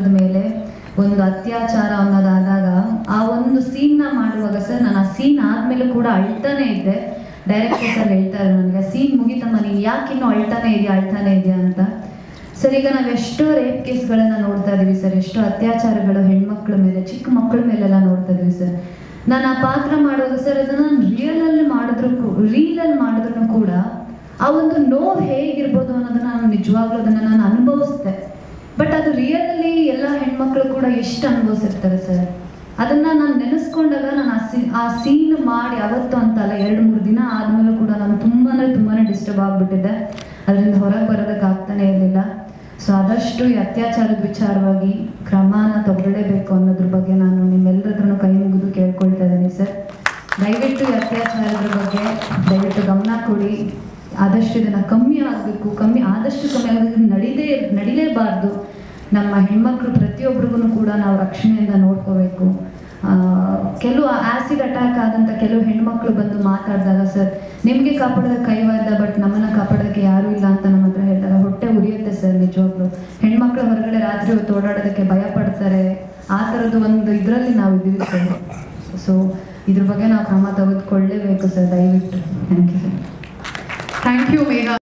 ಪಾತ್ರದ ಮೇಲೆ ಒಂದು ಅತ್ಯಾಚಾರ ಅನ್ನೋದಾದಾಗ ಆ ಒಂದು ಸೀನ್ನ ಮಾಡುವಾಗ ಸರ್ ನಾನು ಆ ಸೀನ್ ಆದ್ಮೇಲೆ ಕೂಡ ಅಳ್ತಾನೆ ಇದ್ದೆ ಡೈರೆಕ್ಟರ್ ಸರ್ ಹೇಳ್ತಾರೆ ನನಗೆ ಸೀನ್ ಮುಗಿತಮ್ಮ ನೀನು ಯಾಕಿನ್ನೂ ಅಳ್ತಾನೆ ಇದೆಯಾ ಅಳ್ತಾನೆ ಇದೆಯಾ ಅಂತ ಸರ್ ಈಗ ನಾವು ಎಷ್ಟೋ ರೇಪ್ ಕೇಸ್ಗಳನ್ನ ನೋಡ್ತಾ ಇದೀವಿ ಸರ್ ಎಷ್ಟೋ ಅತ್ಯಾಚಾರಗಳು ಹೆಣ್ಮಕ್ಳ ಮೇಲೆ ಚಿಕ್ಕ ಮಕ್ಕಳ ಮೇಲೆಲ್ಲ ನೋಡ್ತಾ ಇದೀವಿ ಸರ್ ನಾನು ಆ ಪಾತ್ರ ಮಾಡುವಾಗ ಸರ್ ಅದನ್ನ ರಿಯಲ್ ಅಲ್ಲಿ ಮಾಡಿದ್ರು ರೀಲ್ ಅಲ್ಲಿ ಮಾಡಿದ್ರು ಕೂಡ ಆ ಒಂದು ನೋವು ಹೇಗಿರ್ಬೋದು ಅನ್ನೋದನ್ನ ನಾನು ನಿಜವಾಗ್ಲೂ ಅದನ್ನ ನಾನು ಅನುಭವಿಸ್ದೆ ಬಟ್ ಅದು ರಿಯಲ್ ಅಲ್ಲಿ ಎಲ್ಲ ಹೆಣ್ಮಕ್ಳು ಕೂಡ ಎಷ್ಟು ಅನುಭವಿಸಿರ್ತಾರೆ ಸರ್ ಅದನ್ನ ನಾನು ನೆನೆಸ್ಕೊಂಡಾಗ ನಾನು ಆ ಸೀ ಆ ಸೀನ್ ಮಾಡಿ ಅವತ್ತು ಅಂತಲ್ಲ ಎರಡು ಮೂರು ದಿನ ಆದ್ಮೇಲೂ ಕೂಡ ನಾನು ತುಂಬಾ ಅಂದ್ರೆ ತುಂಬಾನೇ ಡಿಸ್ಟರ್ಬ್ ಆಗ್ಬಿಟ್ಟಿದ್ದೆ ಅದರಿಂದ ಹೊರಗೆ ಬರೋದಕ್ಕೆ ಆಗ್ತಾನೆ ಇರಲಿಲ್ಲ ಸೊ ಆದಷ್ಟು ಈ ಅತ್ಯಾಚಾರದ ವಿಚಾರವಾಗಿ ಕ್ರಮನ ತಗೊಳ್ಳೇಬೇಕು ಅನ್ನೋದ್ರ ಬಗ್ಗೆ ನಾನು ನಿಮ್ಮೆಲ್ಲರ ಹತ್ರನೂ ಕೈ ಮುಗಿದು ಕೇಳ್ಕೊಳ್ತಾ ಇದ್ದೀನಿ ಸರ್ ದಯವಿಟ್ಟು ಈ ಅತ್ಯಾಚಾರದ ಬಗ್ಗೆ ದಯವಿಟ್ಟು ಗಮನ ಕೊಡಿ ಆದಷ್ಟು ಇದನ್ನ ಕಮ್ಮಿ ಆಗಬೇಕು ಕಮ್ಮಿ ಆದಷ್ಟು ಕಮ್ಮಿ ಆಗೋದಕ್ಕೆ ನಡೀದೇ ನಡಿಲೇಬಾರ್ದು ನಮ್ಮ ಹೆಣ್ಮಕ್ಳು ಪ್ರತಿಯೊಬ್ಬರಿಗೂ ಕೂಡ ನಾವು ರಕ್ಷಣೆಯಿಂದ ನೋಡ್ಕೋಬೇಕು ಆ, ಕೆಲವು ಆಸಿಡ್ ಅಟ್ಯಾಕ್ ಆದಂತ ಕೆಲವು ಹೆಣ್ಮಕ್ಳು ಬಂದು ಮಾತಾಡಿದಾಗ ಸರ್ ನಿಮಗೆ ಕಾಪಾಡೋದಕ್ಕೆ ಕೈವಾದ ಬಟ್ ನಮ್ಮನ್ನ ಕಾಪಾಡೋದಕ್ಕೆ ಯಾರೂ ಇಲ್ಲ ಅಂತ ನಮ್ಮ ಹತ್ರ ಹೇಳಿದಾಗ ಹೊಟ್ಟೆ ಉರಿಯುತ್ತೆ ಸರ್ ನಿಜವಾಗ್ಲು ಹೆಣ್ಮಕ್ಳು ಹೊರಗಡೆ ರಾತ್ರಿ ಹೊತ್ತು ಓಡಾಡೋದಕ್ಕೆ ಭಯ ಪಡ್ತಾರೆ ಆ ಥರದ್ದು ಒಂದು ಇದರಲ್ಲಿ ನಾವು ಇದೀವಿ ಸರ್ ಸೊ ಇದ್ರ ಬಗ್ಗೆ ನಾವು ಕ್ರಮ ತೆಗೆದುಕೊಳ್ಳೇಬೇಕು ಸರ್ ದಯವಿಟ್ಟು thank you sir thank you Megha